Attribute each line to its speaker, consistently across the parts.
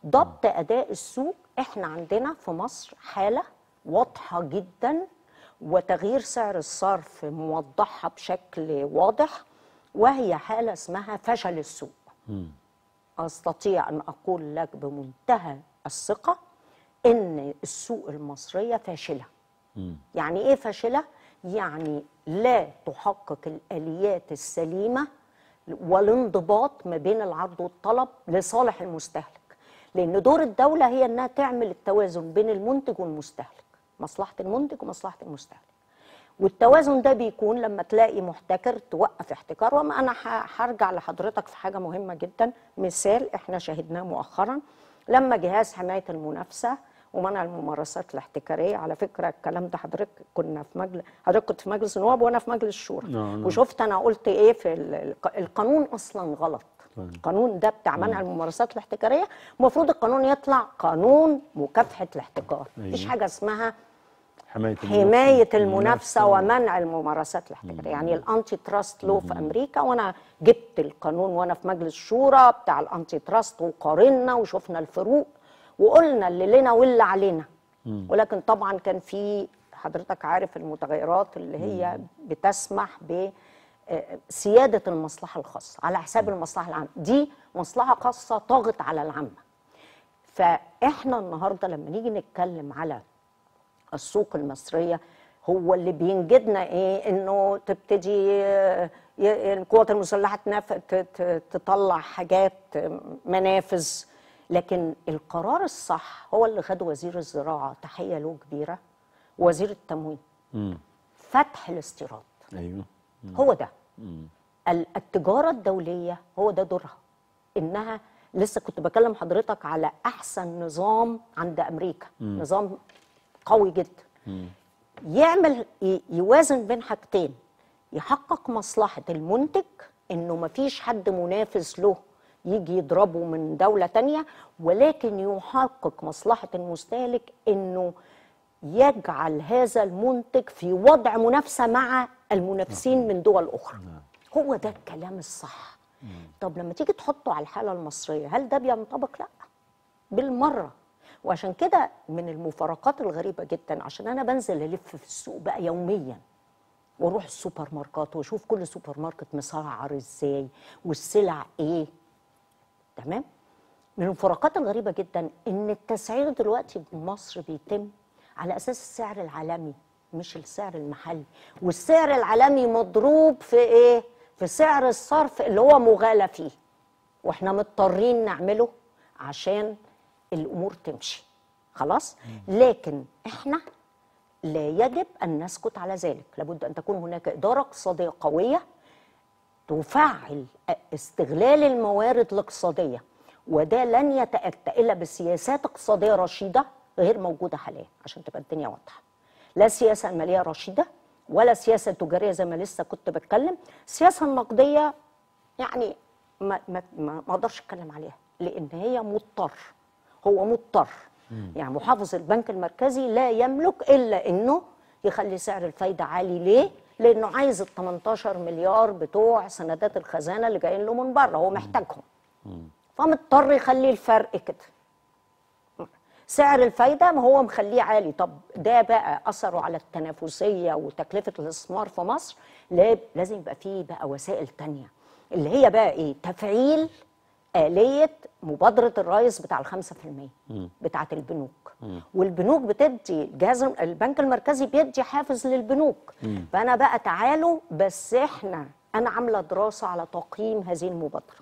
Speaker 1: ضبط اداء السوق احنا عندنا في مصر حاله واضحه جدا وتغيير سعر الصرف موضحها بشكل واضح وهي حاله اسمها فشل السوق استطيع ان اقول لك بمنتهى الثقه ان السوق المصريه فاشله يعني ايه فاشله يعني لا تحقق الاليات السليمه والانضباط ما بين العرض والطلب لصالح المستهلك لان دور الدوله هي انها تعمل التوازن بين المنتج والمستهلك مصلحه المنتج ومصلحه المستهلك والتوازن ده بيكون لما تلاقي محتكر توقف احتكار وما انا ح- هرجع لحضرتك في حاجه مهمه جدا مثال احنا شاهدناه مؤخرا لما جهاز حمايه المنافسه ومنع الممارسات الاحتكاريه على فكره الكلام ده حضرتك كنا في مجلس حضرتك كنت في مجلس النواب وانا في مجلس الشورى
Speaker 2: نعم.
Speaker 1: وشفت انا قلت ايه في ال- الق- القانون اصلا غلط القانون ده بتاع منع الممارسات الاحتكاريه المفروض القانون يطلع قانون مكافحه الاحتكار مفيش
Speaker 2: أيوة.
Speaker 1: حاجه اسمها
Speaker 2: حمايه
Speaker 1: حمايه المنافسه ومنع الممارسات الاحتكاريه يعني الانتي تراست لو في امريكا وانا جبت القانون وانا في مجلس الشورى بتاع الانتي تراست وقارنا وشفنا الفروق وقلنا اللي لنا واللي علينا ولكن طبعا كان في حضرتك عارف المتغيرات اللي هي بتسمح ب آه، سياده المصلحه الخاصه على حساب المصلحه العامه دي مصلحه خاصه طاغت على العامه فاحنا النهارده لما نيجي نتكلم على السوق المصريه هو اللي بينجدنا ايه انه تبتدي آه، ي- القوات المسلحه تنف... ت- ت- تطلع حاجات آه، منافذ لكن القرار الصح هو اللي خده وزير الزراعه تحيه له كبيره وزير التموين فتح الاستيراد
Speaker 2: ايوه
Speaker 1: هو ده ال- التجارة الدولية هو ده دورها إنها لسه كنت بكلم حضرتك على أحسن نظام عند أمريكا نظام قوي جدا يعمل ي- يوازن بين حاجتين يحقق مصلحة المنتج إنه مفيش حد منافس له يجي يضربه من دولة تانية ولكن يحقق مصلحة المستهلك إنه يجعل هذا المنتج في وضع منافسة مع المنافسين من دول أخرى هو ده الكلام الصح طب لما تيجي تحطه على الحالة المصرية هل ده بينطبق؟ لا بالمرة وعشان كده من المفارقات الغريبة جدا عشان أنا بنزل ألف في السوق بقى يوميا واروح السوبر ماركت واشوف كل سوبر ماركت مسعر ازاي والسلع ايه تمام من المفارقات الغريبة جدا ان التسعير دلوقتي بمصر بيتم على اساس السعر العالمي مش السعر المحلي والسعر العالمي مضروب في ايه في سعر الصرف اللي هو مغالى فيه واحنا مضطرين نعمله عشان الامور تمشي خلاص لكن احنا لا يجب ان نسكت على ذلك لابد ان تكون هناك اداره اقتصاديه قويه تفعل استغلال الموارد الاقتصاديه وده لن يتاتى الا بسياسات اقتصاديه رشيده غير موجوده حاليا عشان تبقى الدنيا واضحه لا سياسه ماليه رشيده ولا سياسه تجاريه زي ما لسه كنت بتكلم السياسه النقديه يعني ما ما ما ما اقدرش اتكلم عليها لان هي مضطر هو مضطر يعني محافظ البنك المركزي لا يملك الا انه يخلي سعر الفايده عالي ليه؟ لانه عايز ال 18 مليار بتوع سندات الخزانه اللي جايين له من بره هو محتاجهم فمضطر يخلي الفرق كده سعر الفايده ما هو مخليه عالي طب ده بقى اثره على التنافسيه وتكلفه الاستثمار في مصر لا لازم يبقى فيه بقى وسائل تانية اللي هي بقى ايه تفعيل آلية مبادرة الرئيس بتاع الخمسة في المية بتاعة البنوك والبنوك بتدي الجهاز البنك المركزي بيدي حافز للبنوك فأنا بقى تعالوا بس احنا أنا عاملة دراسة على تقييم هذه المبادرة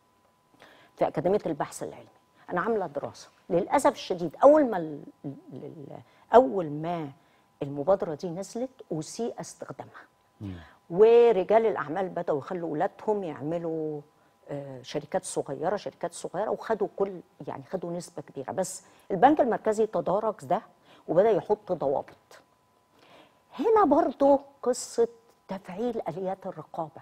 Speaker 1: في أكاديمية البحث العلمي أنا عاملة دراسة للأسف الشديد أول ما ال- ال- أول ما المبادرة دي نزلت أسيء استخدامها ورجال الأعمال بدأوا يخلوا أولادهم يعملوا آه، شركات صغيرة شركات صغيرة وخدوا كل يعني خدوا نسبة كبيرة بس البنك المركزي تدارك ده وبدأ يحط ضوابط هنا برضو قصة تفعيل آليات الرقابة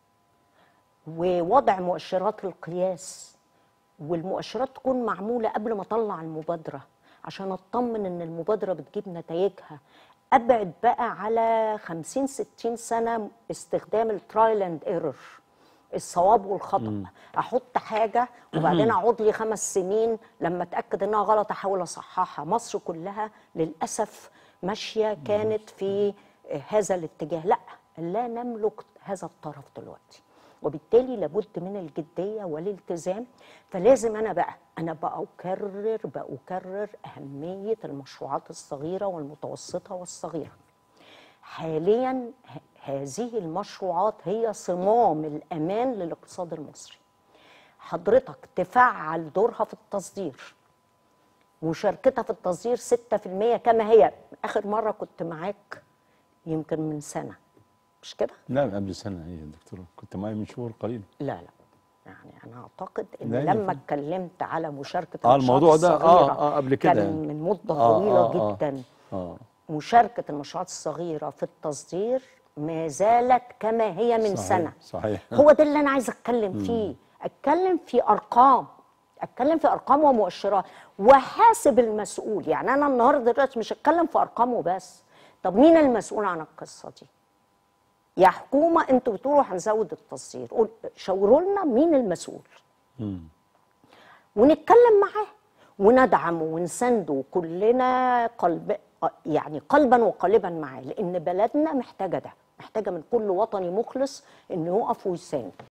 Speaker 1: ووضع مؤشرات القياس والمؤشرات تكون معمولة قبل ما أطلع المبادرة عشان أطمن إن المبادرة بتجيب نتائجها أبعد بقى على 50 60 سنة استخدام الترايل اند ايرور الصواب والخطا احط حاجه وبعدين اقعد لي خمس سنين لما اتاكد انها غلط احاول اصححها مصر كلها للاسف ماشيه كانت في هذا الاتجاه لا لا نملك هذا الطرف دلوقتي وبالتالي لابد من الجديه والالتزام فلازم انا بقى انا بأكرر بأكرر اهميه المشروعات الصغيره والمتوسطه والصغيره حاليا ه- هذه المشروعات هي صمام الامان للاقتصاد المصري حضرتك تفعل دورها في التصدير مشاركتها في التصدير 6% كما هي اخر مره كنت معاك يمكن من سنه مش كده
Speaker 2: لا قبل سنه ايه يا دكتوره كنت معايا من شهور قليل
Speaker 1: لا لا يعني انا اعتقد ان
Speaker 2: لا يا
Speaker 1: لما
Speaker 2: فندم.
Speaker 1: اتكلمت على مشاركه
Speaker 2: آه،
Speaker 1: النشاط
Speaker 2: الموضوع ده، آه،
Speaker 1: الصغيرة
Speaker 2: آه، قبل كده
Speaker 1: كان
Speaker 2: يعني.
Speaker 1: من مده
Speaker 2: آه،
Speaker 1: طويله
Speaker 2: آه، آه.
Speaker 1: جدا
Speaker 2: اه
Speaker 1: مشاركه المشروعات الصغيره في التصدير ما زالت كما هي من
Speaker 2: صحيح،
Speaker 1: سنه
Speaker 2: صحيح.
Speaker 1: هو ده اللي انا عايزه اتكلم فيه اتكلم في ارقام اتكلم في ارقام ومؤشرات وحاسب المسؤول يعني انا النهارده دلوقتي مش هتكلم في ارقام وبس طب مين المسؤول عن القصه دي يا حكومه انتوا بتقولوا هنزود التصدير قول- شاوروا لنا مين المسؤول ونتكلم معاه وندعمه ونسنده كلنا قلب يعني قلبا وقالبا معاه لان بلدنا محتاجه ده محتاجه من كل وطني مخلص انه يقف ويساند